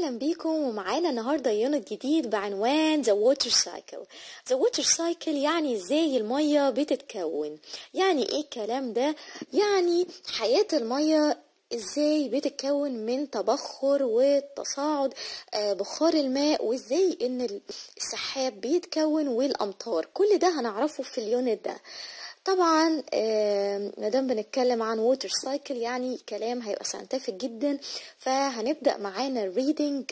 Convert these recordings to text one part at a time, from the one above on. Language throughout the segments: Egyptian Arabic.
اهلا بيكم ومعانا النهارده يونت جديد بعنوان The Water Cycle The Water Cycle يعني ازاي المية بتتكون يعني ايه الكلام ده يعني حياة المية ازاي بتتكون من تبخر وتصاعد آه، بخار الماء وازاي ان السحاب بيتكون والامطار كل ده هنعرفه في اليونت ده طبعا آه، مادام بنتكلم عن ووتر سايكل يعني كلام هيبقى ساينتفك جدا فهنبدأ معانا ريدنج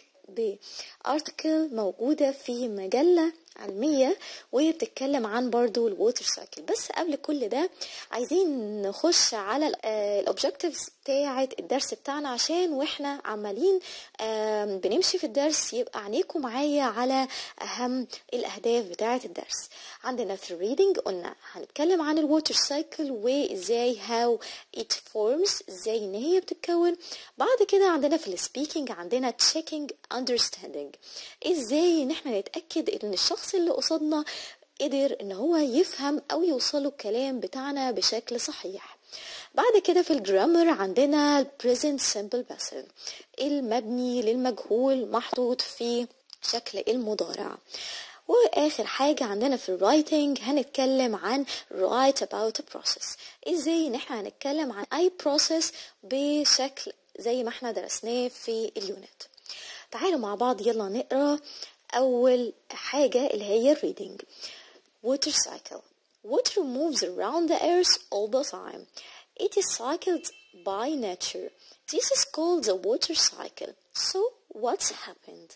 بارتكل موجودة في مجلة علمية وهي بتتكلم عن برضو الووتر سايكل بس قبل كل ده عايزين نخش على الاوبجكتيفز بتاعة الدرس بتاعنا عشان واحنا عمالين آم، بنمشي في الدرس يبقى عينيكم معايا على اهم الاهداف بتاعة الدرس عندنا في الريدنج قلنا هنتكلم عن الووتر سايكل وازاي how it forms ازاي ان هي بتتكون بعد كده عندنا في السبيكينج عندنا checking understanding ازاي ان احنا نتاكد ان الشخص اللي قصادنا قدر ان هو يفهم او يوصله الكلام بتاعنا بشكل صحيح بعد كده في الجرامر عندنا ال present simple passive المبني للمجهول محطوط في شكل المضارع واخر حاجة عندنا في الرايتنج هنتكلم عن write about a process ازاي ان احنا هنتكلم عن اي process بشكل زي ما احنا درسناه في اليونت تعالوا مع بعض يلا نقرا اول حاجة اللي هي الريدنج water cycle water moves around the earth all the time it is cycled by nature this is called the water cycle so what's happened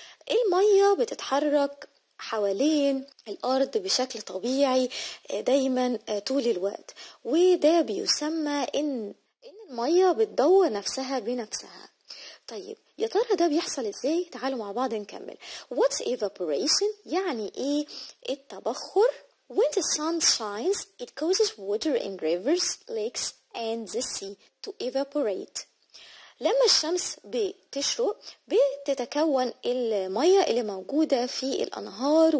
المية بتتحرك حوالين الأرض بشكل طبيعي آه، دايما آه، طول الوقت وده بيسمى إن إن المية بتدور نفسها بنفسها طيب يا ترى ده بيحصل ازاي تعالوا مع بعض نكمل what's evaporation يعني ايه التبخر when the sun shines it causes water in rivers lakes and the sea to evaporate لما الشمس بتشرق بتتكون المية اللي موجودة في الأنهار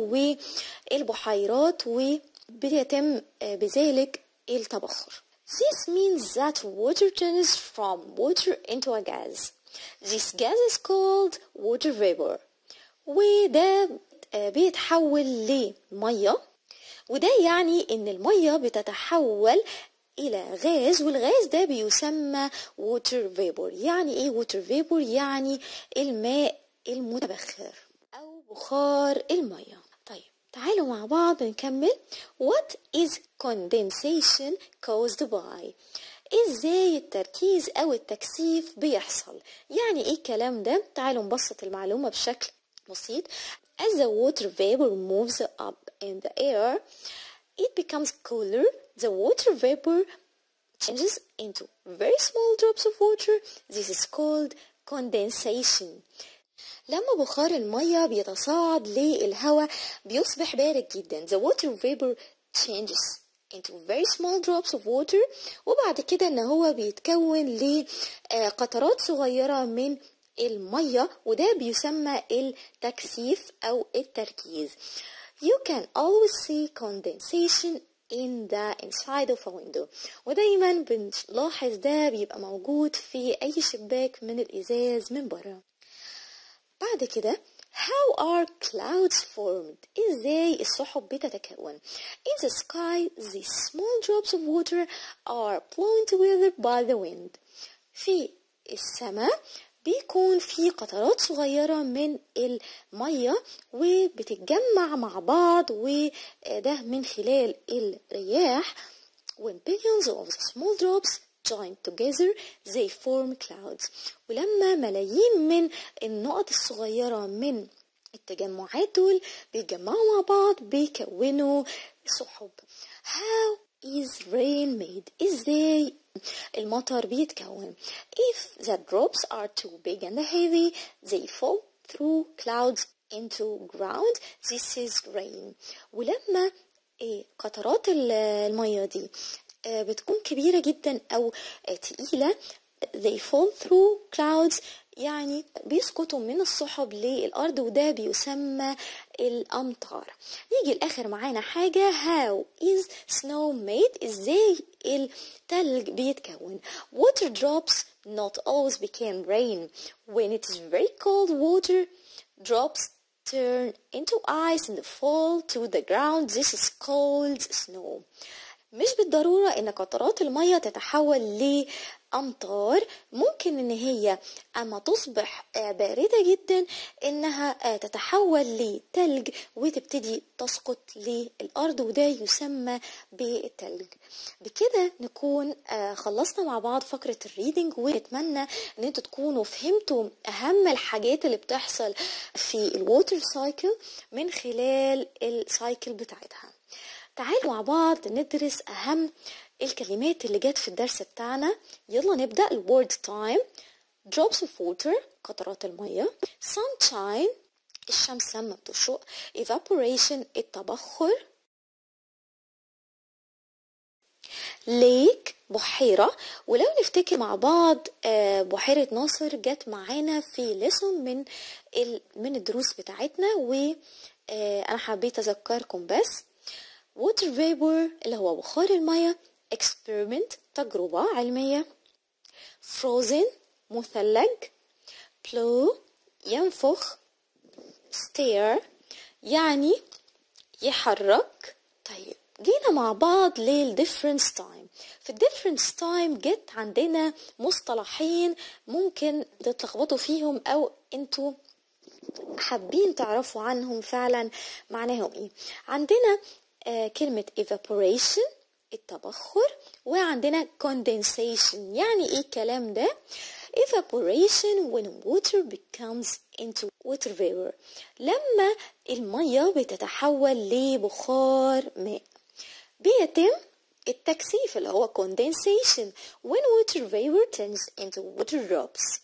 والبحيرات وبيتم بذلك التبخر This means that water turns from water into a gas. This gas is called water vapor. وده بيتحول لمية وده يعني ان المية بتتحول الى غاز والغاز ده بيسمى water vapor يعني ايه water vapor يعني الماء المتبخر او بخار المية طيب تعالوا مع بعض نكمل what is condensation caused by ازاي التركيز او التكثيف بيحصل يعني ايه الكلام ده تعالوا نبسط المعلومة بشكل بسيط as the water vapor moves up in the air it becomes cooler the water vapor changes into very small drops of water this is called condensation لما بخار المية بيتصاعد للهواء بيصبح بارد جدا the water vapor changes into very small drops of water وبعد كده ان هو بيتكون لقطرات صغيرة من المية وده بيسمى التكثيف او التركيز you can always see condensation in the inside of a window ودايما بنلاحظ ده بيبقى موجود في اي شباك من الازاز من بره بعد كده How are clouds formed? ازاي السحب بتتكون? In the sky, these small drops of water are blown together by the wind. في السماء بيكون في قطرات صغيرة من المية وبتتجمع مع بعض وده من خلال الرياح when billions of small drops join together they form clouds ولما ملايين من النقط الصغيرة من التجمعات دول بيتجمعوا مع بعض بيكونوا سحب how is rain made ازاي المطر بيتكون if the drops are too big and heavy they fall through clouds into ground this is rain ولما إيه قطرات ال- المية دي آه، بتكون كبيرة جدا أو آه، تقيلة they fall through clouds يعني بيسقطوا من السحب للأرض وده بيسمى الأمطار يجي الآخر معانا حاجة how is snow made إزاي التلج بيتكون water drops not always became rain when it is very cold water drops turn into ice and fall to the ground this is called snow مش بالضرورة ان قطرات المية تتحول لأمطار ممكن ان هي اما تصبح باردة جدا انها تتحول لتلج وتبتدي تسقط للأرض وده يسمى بالتلج بكده نكون خلصنا مع بعض فقرة الريدنج ونتمنى ان انتوا تكونوا فهمتوا اهم الحاجات اللي بتحصل في الووتر سايكل من خلال السايكل بتاعتها تعالوا مع بعض ندرس أهم الكلمات اللي جت في الدرس بتاعنا يلا نبدأ الورد تايم drops of water قطرات المية sunshine الشمس لما بتشرق evaporation التبخر ليك بحيرة ولو نفتكر مع بعض بحيرة ناصر جت معانا في ليسون من من الدروس بتاعتنا وأنا حبيت أذكركم بس water vapor اللي هو بخار المية experiment تجربة علمية frozen مثلج blow ينفخ stir يعني يحرك طيب جينا مع بعض للديفرنس تايم في الديفرنس تايم جت عندنا مصطلحين ممكن تتلخبطوا فيهم او انتوا حابين تعرفوا عنهم فعلا معناهم ايه عندنا آه كلمة evaporation التبخر وعندنا condensation يعني ايه الكلام ده evaporation when water becomes into water vapor لما المية بتتحول لبخار ماء بيتم التكثيف اللي هو condensation when water vapor turns into water drops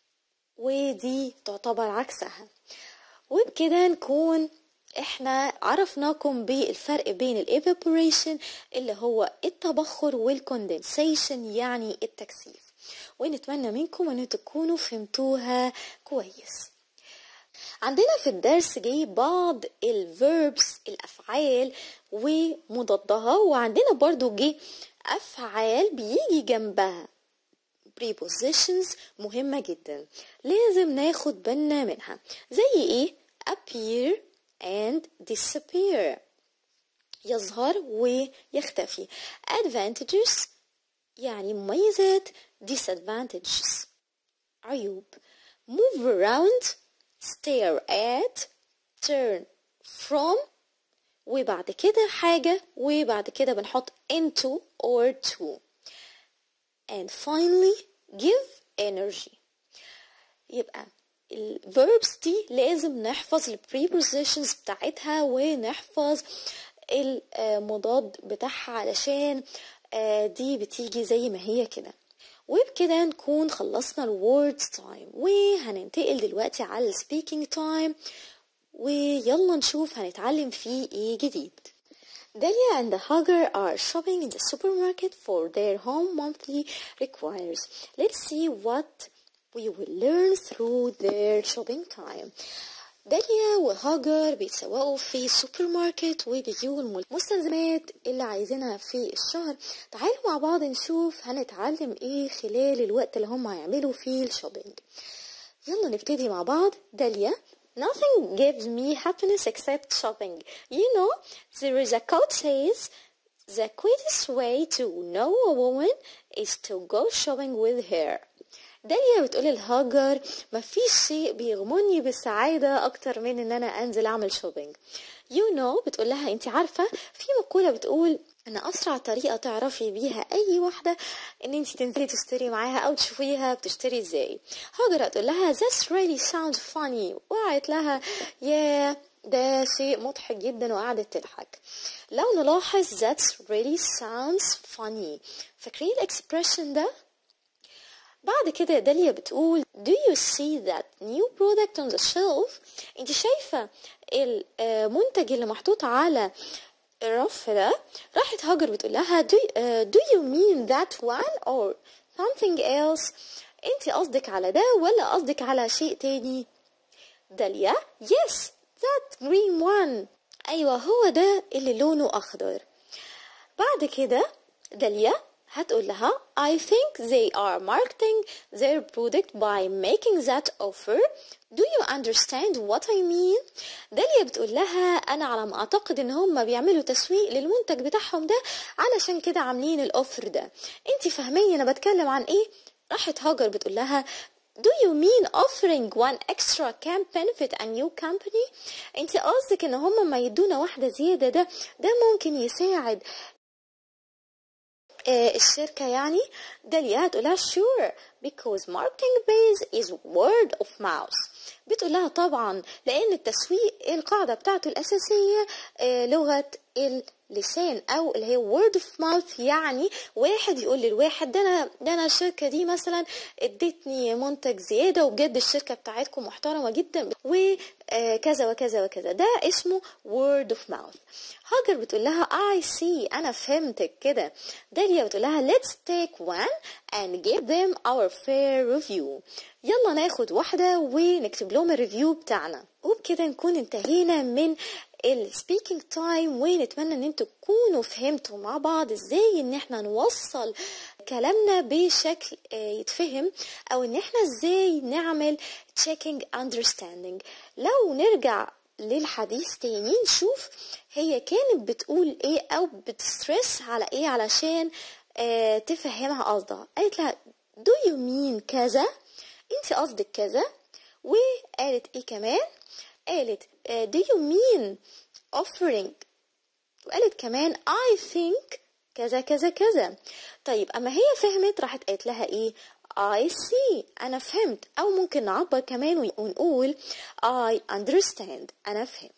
ودي تعتبر عكسها وبكده نكون احنا عرفناكم بالفرق بين الايفابوريشن اللي هو التبخر والكوندنسيشن يعني التكثيف ونتمنى منكم ان تكونوا فهمتوها كويس عندنا في الدرس جاي بعض الفيربس الافعال ومضادها وعندنا برضو جه افعال بيجي جنبها prepositions مهمة جدا لازم ناخد بالنا منها زي ايه appear and disappear يظهر ويختفي advantages يعني مميزات disadvantages عيوب move around stare at turn from وبعد كده حاجة وبعد كده بنحط into or to and finally give energy يبقى الverbs دي لازم نحفظ ال prepositions بتاعتها ونحفظ المضاد بتاعها علشان دي بتيجي زي ما هي كده وبكده نكون خلصنا الورد تايم وهننتقل دلوقتي على السبيكينج تايم ويلا نشوف هنتعلم فيه ايه جديد Delia and Hagar are shopping in the supermarket for their home monthly requires. Let's see what we will learn through their shopping time. داليا وهاجر بيتسوقوا في السوبر ماركت وبيجيبوا المستلزمات اللي عايزينها في الشهر تعالوا مع بعض نشوف هنتعلم ايه خلال الوقت اللي هم هيعملوا فيه الشوبينج يلا نبتدي مع بعض داليا Nothing gives me happiness except shopping. You know, there is a quote says, the quickest way to know a woman is to go shopping with her. داليا بتقول لهاجر مفيش شيء بيغمني بالسعادة أكتر من إن أنا أنزل أعمل شوبينج يو you know بتقول لها أنت عارفة في مقولة بتقول ان اسرع طريقه تعرفي بيها اي واحده ان انت تنزلي تشتري معاها او تشوفيها بتشتري ازاي هاجر هتقول لها that's really sounds funny وقعت لها يا yeah, ده شيء مضحك جدا وقعدت تضحك لو نلاحظ that's really sounds funny فاكرين الاكسبريشن ده بعد كده داليا بتقول do you see that new product on the shelf انت شايفة المنتج اللي محطوط على الرف ده راحت هاجر بتقول لها do, uh, do you mean that one or something else انت قصدك على ده ولا قصدك على شيء تاني داليا yes that green one ايوه هو ده اللي لونه اخضر بعد كده داليا هتقول لها I think they are marketing their product by making that offer Do you understand what I mean? داليا بتقول لها أنا على ما أعتقد إن هم بيعملوا تسويق للمنتج بتاعهم ده علشان كده عاملين الأوفر ده أنت فاهميني أنا بتكلم عن إيه؟ راحت هاجر بتقول لها Do you mean offering one extra can benefit a new company؟ انت قصدك ان هم ما يدونا واحدة زيادة ده ده ممكن يساعد آه، الشركة يعني داليا هتقولها sure because marketing base is word of mouth بتقول لها طبعا لأن التسويق القاعدة بتاعته الأساسية آه، لغة اللسان أو اللي هي word of mouth يعني واحد يقول للواحد ده أنا ده أنا الشركة دي مثلا ادتني منتج زيادة وبجد الشركة بتاعتكم محترمة جدا وكذا وكذا وكذا ده اسمه word of mouth هاجر بتقول لها I see أنا فهمتك كده داليا بتقول لها let's take one and give them our fair review يلا ناخد واحدة ونكتب لهم الريفيو بتاعنا وبكده نكون انتهينا من السبيكينج تايم ونتمنى ان انتوا تكونوا فهمتوا مع بعض ازاي ان احنا نوصل كلامنا بشكل آه، يتفهم او ان احنا ازاي نعمل checking understanding لو نرجع للحديث تاني نشوف هي كانت بتقول ايه او بتسترس على ايه علشان آه تفهمها قصدها قالت لها do you mean كذا انت قصدك كذا وقالت ايه كمان قالت آه do you mean offering وقالت كمان I think كذا كذا كذا طيب اما هي فهمت راحت قالت لها ايه I see أنا فهمت أو ممكن نعبر كمان ونقول I understand أنا فهمت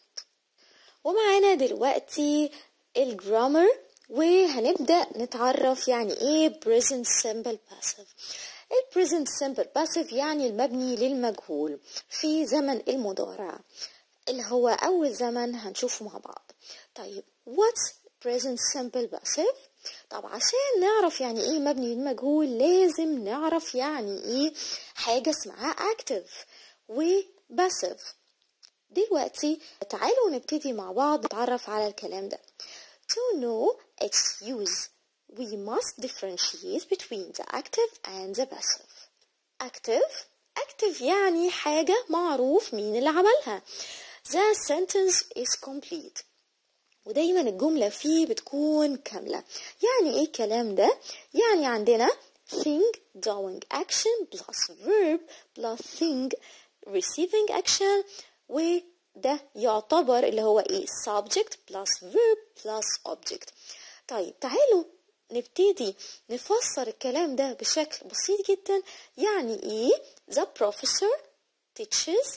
ومعانا دلوقتي الجرامر وهنبدأ نتعرف يعني ايه present simple passive ال present simple passive يعني المبني للمجهول في زمن المضارع اللي هو أول زمن هنشوفه مع بعض طيب what's present simple passive طب عشان نعرف يعني ايه مبني للمجهول لازم نعرف يعني ايه حاجة اسمها active و passive دلوقتي تعالوا نبتدي مع بعض نتعرف على الكلام ده to know its use we must differentiate between the active and the passive active active يعني حاجة معروف مين اللي عملها the sentence is complete ودايما الجملة فيه بتكون كاملة يعني ايه الكلام ده يعني عندنا thing doing action plus verb plus thing receiving action وده يعتبر اللي هو ايه subject plus verb plus object طيب تعالوا نبتدي نفسر الكلام ده بشكل بسيط جدا يعني ايه the professor teaches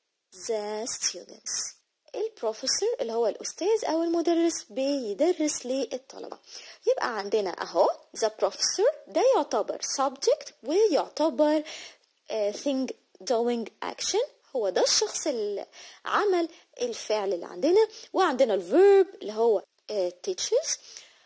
the students البروفيسور اللي هو الأستاذ أو المدرس بيدرس للطلبة يبقى عندنا أهو the professor ده يعتبر subject ويعتبر uh, thing doing action هو ده الشخص اللي عمل الفعل اللي عندنا وعندنا الفيرب اللي هو uh, teaches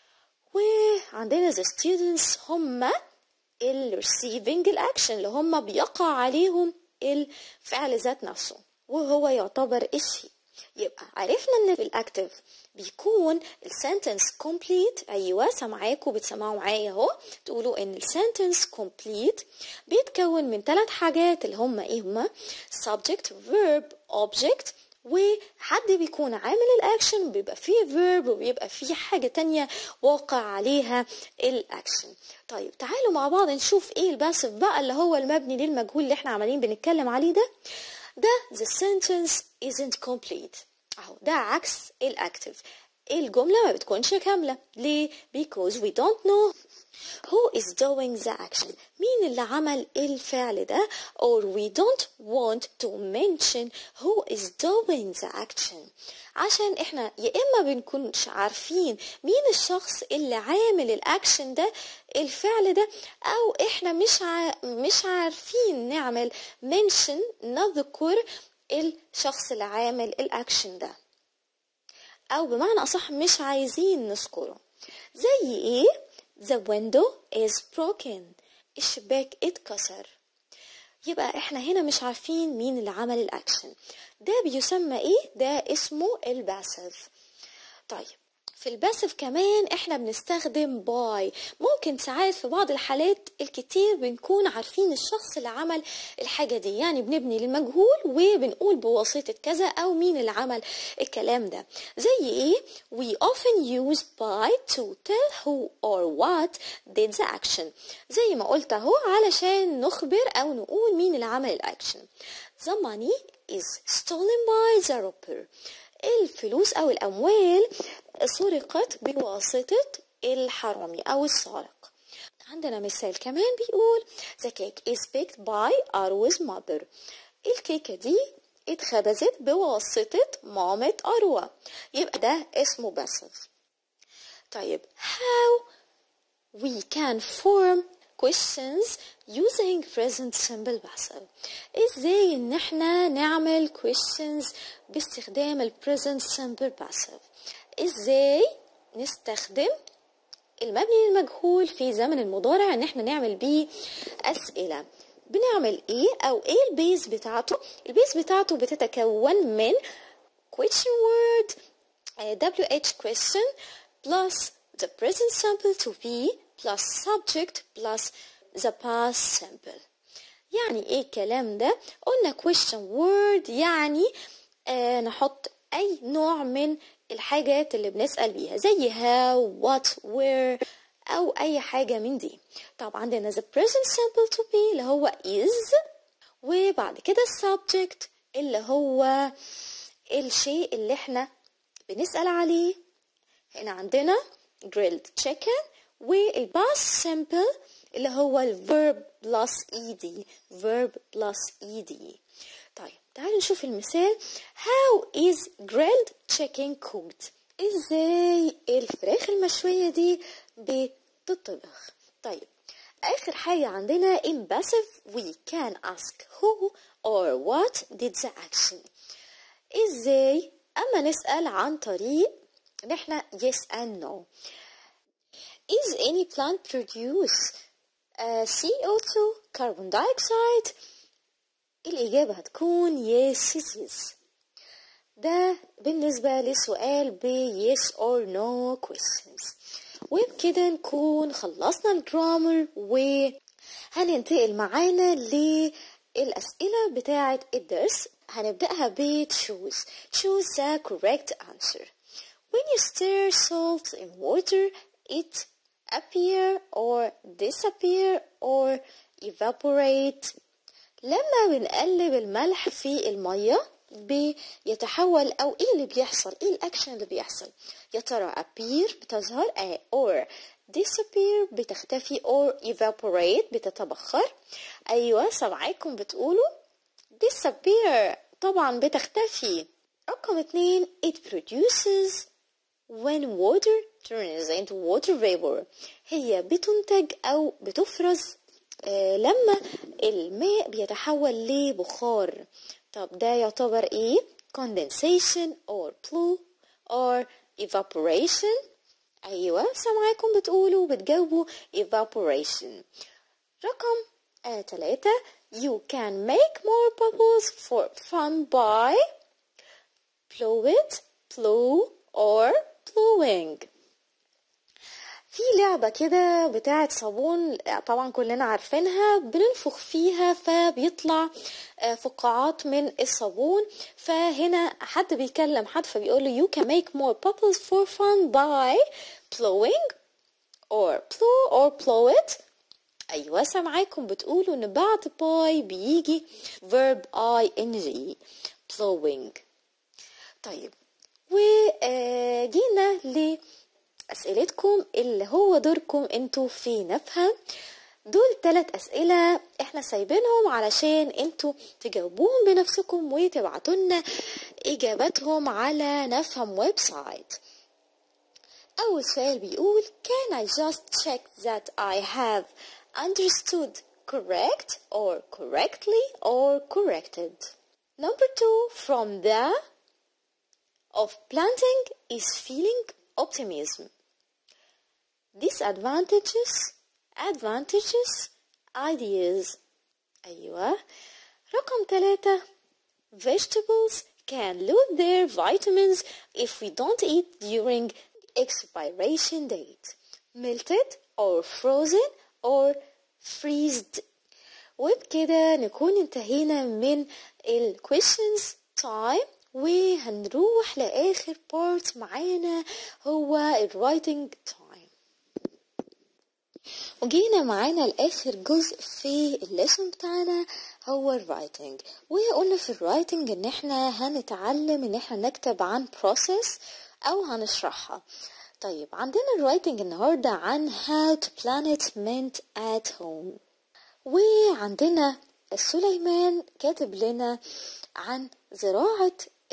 وعندنا the students هم ال receiving الأكشن اللي هم بيقع عليهم الفعل ذات نفسه وهو يعتبر الشيء يبقى عرفنا ان في الاكتف بيكون السنتنس complete ايوه سامعاكوا بتسمعوا معايا اهو تقولوا ان السنتنس complete بيتكون من ثلاث حاجات اللي هم ايه هما subject verb object وحد بيكون عامل الاكشن بيبقى فيه verb وبيبقى فيه حاجة تانية واقع عليها الاكشن طيب تعالوا مع بعض نشوف ايه الباسف بقى اللي هو المبني للمجهول اللي احنا عمالين بنتكلم عليه ده ده the sentence isn't complete اهو ده عكس الاكتف الجملة ما بتكونش كاملة ليه؟ because we don't know who is doing the action مين اللي عمل الفعل ده or we don't want to mention who is doing the action عشان احنا يا اما بنكونش عارفين مين الشخص اللي عامل الاكشن ده الفعل ده او احنا مش ع... مش عارفين نعمل mention نذكر الشخص اللي عامل الاكشن ده او بمعنى اصح مش عايزين نذكره زي ايه the window is broken الشباك اتكسر يبقى احنا هنا مش عارفين مين اللي عمل الاكشن ده بيسمى ايه ده اسمه الباسف طيب في الباسف كمان احنا بنستخدم باي ممكن ساعات في بعض الحالات الكتير بنكون عارفين الشخص اللي عمل الحاجة دي يعني بنبني للمجهول وبنقول بواسطة كذا او مين اللي عمل الكلام ده زي ايه we often use by to tell who or what did the action زي ما قلت اهو علشان نخبر او نقول مين اللي عمل الاكشن the money is stolen by the robber الفلوس أو الأموال سرقت بواسطة الحرامي أو السارق عندنا مثال كمان بيقول the cake is baked by Arwa's mother الكيكة دي اتخبزت بواسطة مامة أروى يبقى ده اسمه باسف طيب how we can form questions using present simple passive ازاي ان احنا نعمل questions باستخدام ال present simple passive ازاي نستخدم المبني للمجهول في زمن المضارع ان احنا نعمل بيه اسئله بنعمل ايه او ايه البيز بتاعته البيز بتاعته بتتكون من question word WH question plus the present simple to be plus subject plus the past simple يعني ايه الكلام ده قلنا question word يعني آه نحط اي نوع من الحاجات اللي بنسأل بيها زي how what where او اي حاجة من دي طب عندنا the present simple to be اللي هو is وبعد كده subject اللي هو الشيء اللي احنا بنسأل عليه هنا عندنا grilled chicken والباس simple اللي هو الverb plus ed verb plus ed طيب تعالوا نشوف المثال how is grilled chicken cooked ازاي الفراخ المشوية دي بتطبخ طيب آخر حاجة عندنا in passive we can ask who or what did the action ازاي أما نسأل عن طريق نحن yes and no is any plant produce uh, CO2 carbon dioxide الإجابة هتكون yes it is ده بالنسبة لسؤال ب yes or no questions وبكده نكون خلصنا الجرامر وهننتقل معانا للأسئلة بتاعة الدرس هنبدأها ب choose choose the correct answer when you stir salt in water it appear or disappear or evaporate لما بنقلب الملح في المية بيتحول او ايه اللي بيحصل ايه الاكشن اللي بيحصل يا ترى appear بتظهر آه or disappear بتختفي or evaporate بتتبخر ايوه سامعاكم بتقولوا disappear طبعا بتختفي رقم اتنين it produces when water turns into water vapor هي بتنتج او بتفرز آه لما الماء بيتحول لبخار طب ده يعتبر ايه condensation or blue or evaporation ايوه سامعاكم بتقولوا بتجاوبوا evaporation رقم آه تلاتة you can make more bubbles for fun by blow it blow or blowing في لعبة كده بتاعة صابون طبعا كلنا عارفينها بننفخ فيها فبيطلع فقاعات من الصابون فهنا حد بيكلم حد فبيقول له you can make more bubbles for fun by blowing or blow or blow it أيوة سامعاكم بتقولوا إن بعد باي بيجي verb ing blowing طيب وجينا ل أسئلتكم اللي هو دوركم انتوا في نفهم دول ثلاث أسئلة احنا سايبينهم علشان انتوا تجاوبوهم بنفسكم وتبعتوا لنا إجاباتهم على نفهم ويب سايت أول سؤال بيقول Can I just check that I have understood correct or correctly or corrected Number two from the of planting is feeling optimism disadvantages, advantages, ideas أيوة رقم ثلاثة vegetables can lose their vitamins if we don't eat during expiration date melted or frozen or freezed وبكده نكون انتهينا من ال questions time وهنروح لآخر part معانا هو ال writing time وجينا معانا لآخر جزء في الليسون بتاعنا هو الرايتنج وقلنا في الرايتنج ان احنا هنتعلم ان احنا نكتب عن process او هنشرحها طيب عندنا الرايتنج النهاردة عن how to planet mint at home وعندنا سليمان كاتب لنا عن زراعة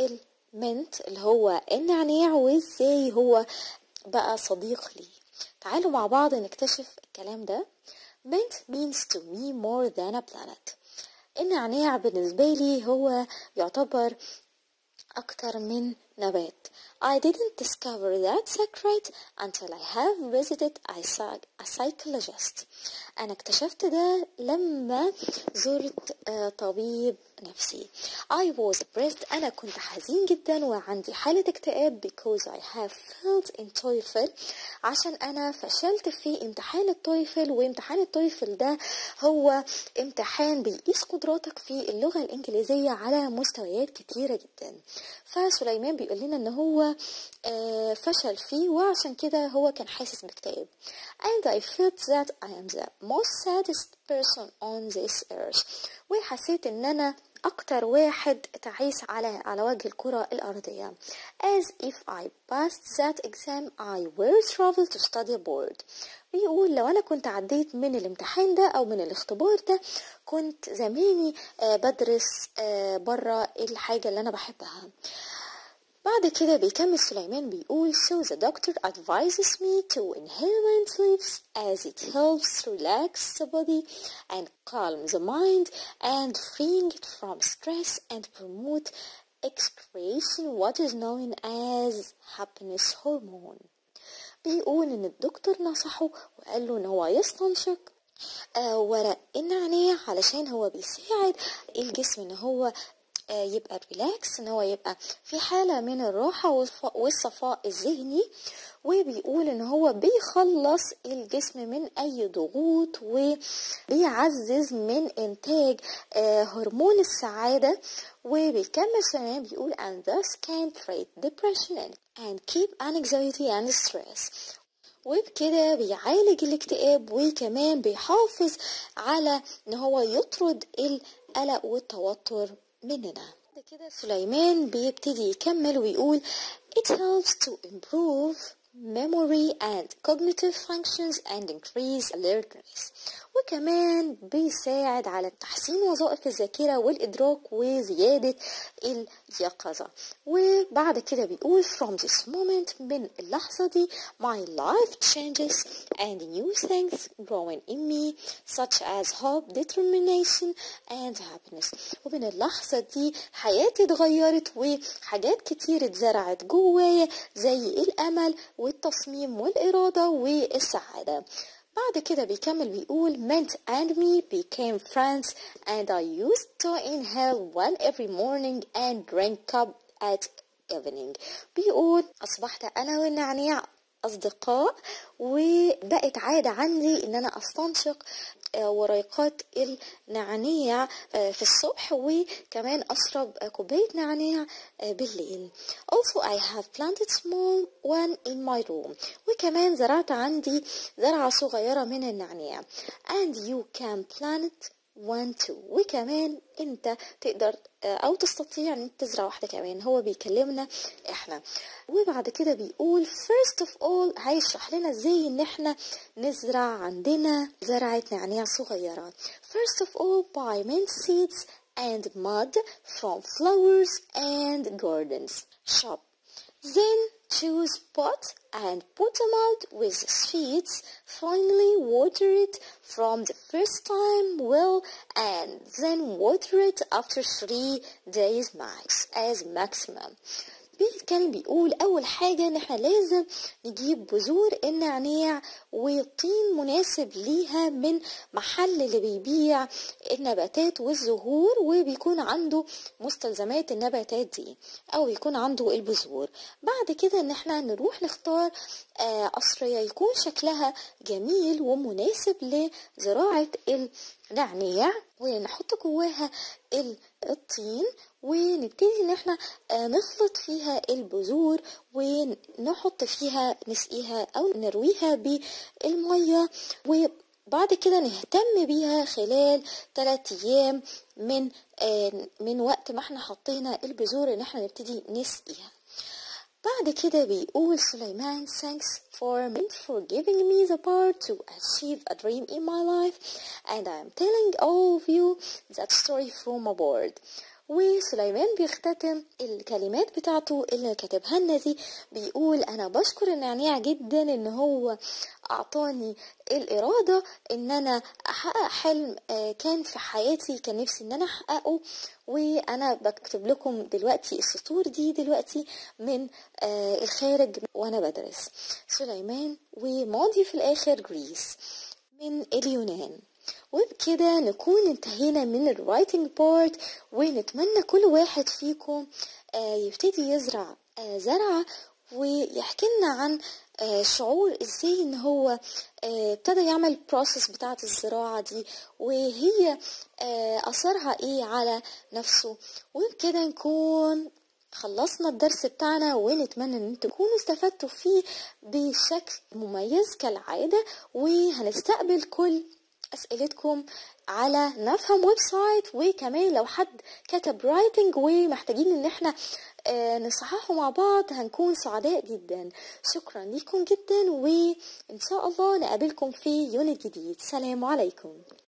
المنت اللي هو النعناع وازاي هو بقى صديق لي تعالوا مع بعض نكتشف الكلام ده mint means to me more than a planet النعناع بالنسبة لي هو يعتبر أكتر من نبات I didn't discover that secret until I have visited a, a psychologist أنا اكتشفت ده لما زرت طبيب نفسي I was depressed أنا كنت حزين جدا وعندي حالة اكتئاب because I have failed in TOEFL عشان أنا فشلت في امتحان التويفل وامتحان التويفل ده هو امتحان بيقيس قدراتك في اللغة الإنجليزية على مستويات كتيرة جدا فسليمان بيقول لنا ان هو فشل فيه وعشان كده هو كان حاسس باكتئاب and I felt that I am the most saddest person on this earth وحسيت ان انا اكتر واحد تعيس على على وجه الكرة الارضية as if I passed that exam I will travel to study abroad بيقول لو انا كنت عديت من الامتحان ده او من الاختبار ده كنت زماني بدرس بره الحاجة اللي انا بحبها بعد كده بيكمل سليمان بيقول so the doctor advises me to inhale mint leaves as it helps relax the body and calm the mind and freeing it from stress and promote excretion what is known as happiness hormone بيقول ان الدكتور نصحه وقال له ان هو يستنشق آه ورق النعناع علشان هو بيساعد الجسم ان هو يبقى ريلاكس ان هو يبقى في حالة من الراحة والصفاء الذهني وبيقول ان هو بيخلص الجسم من اي ضغوط وبيعزز من انتاج هرمون السعادة وبيكمل كمان بيقول and thus can treat depression and keep anxiety and stress وبكده بيعالج الاكتئاب وكمان بيحافظ على ان هو يطرد القلق والتوتر مننا كده سليمان بيبتدي يكمل ويقول it helps to improve memory and cognitive functions and increase alertness وكمان بيساعد على تحسين وظائف الذاكرة والإدراك وزيادة اليقظة وبعد كده بيقول from this moment من اللحظة دي my life changes and new things growing in me such as hope, determination and happiness ومن اللحظة دي حياتي اتغيرت وحاجات كتير اتزرعت جوايا زي الأمل والتصميم والإرادة والسعادة بعد كده بيكمل بيقول meant and me became friends and I used to inhale one every morning and drink cup at evening بيقول أصبحت أنا والنعناع أصدقاء وبقت عادة عندي إن أنا أستنشق وريقات النعناع في الصبح وكمان أشرب كوباية نعناع بالليل also I have planted small one in my room وكمان زرعت عندي زرعة صغيرة من النعناع and you can plant one two وكمان انت تقدر او تستطيع ان تزرع واحدة كمان هو بيكلمنا احنا وبعد كده بيقول first of all هيشرح لنا ازاي ان احنا نزرع عندنا زرعة نعناع صغيرة first of all buy mint seeds and mud from flowers and gardens shop then choose pot and put them out with seeds. Finally, water it from the first time well and then water it after three days max as maximum. كان بيقول اول حاجة ان احنا لازم نجيب بذور النعناع وطين مناسب ليها من محل اللي بيبيع النباتات والزهور وبيكون عنده مستلزمات النباتات دي او يكون عنده البذور بعد كده ان احنا نروح نختار آه، قصرية يكون شكلها جميل ومناسب لزراعة النعناع ونحط جواها الطين ونبتدي ان احنا آه، نخلط فيها البذور ونحط فيها نسقيها او نرويها بالمية وبعد كده نهتم بيها خلال 3 ايام من آه، من وقت ما احنا حطينا البذور ان احنا نبتدي نسقيها بعد كده بيقول سليمان thanks for me for giving me the power to achieve a dream in my life and I am telling all of you that story from aboard وسليمان بيختتم الكلمات بتاعته اللي كاتبها لنا دي بيقول انا بشكر النعناع جدا ان هو اعطاني الارادة ان انا احقق حلم آه، كان في حياتي كان نفسي ان انا احققه وانا بكتب لكم دلوقتي السطور دي دلوقتي من آه، الخارج وانا بدرس سليمان وماضي في الاخر جريس من اليونان وبكده نكون انتهينا من الرايتنج بارت ونتمنى كل واحد فيكم آه، يبتدي يزرع آه، زرعة ويحكي لنا عن آه، شعور ازاي ان هو ابتدى يعمل البروسيس بتاعة الزراعة دي وهي اثرها ايه على نفسه وبكده نكون خلصنا الدرس بتاعنا ونتمنى ان انتم تكونوا استفدتوا فيه بشكل مميز كالعادة وهنستقبل كل اسئلتكم على نفهم ويب سايت وكمان لو حد كتب رايتنج ومحتاجين ان احنا آه، نصححه مع بعض هنكون سعداء جدا شكرا لكم جدا وان شاء الله نقابلكم في يونت جديد سلام عليكم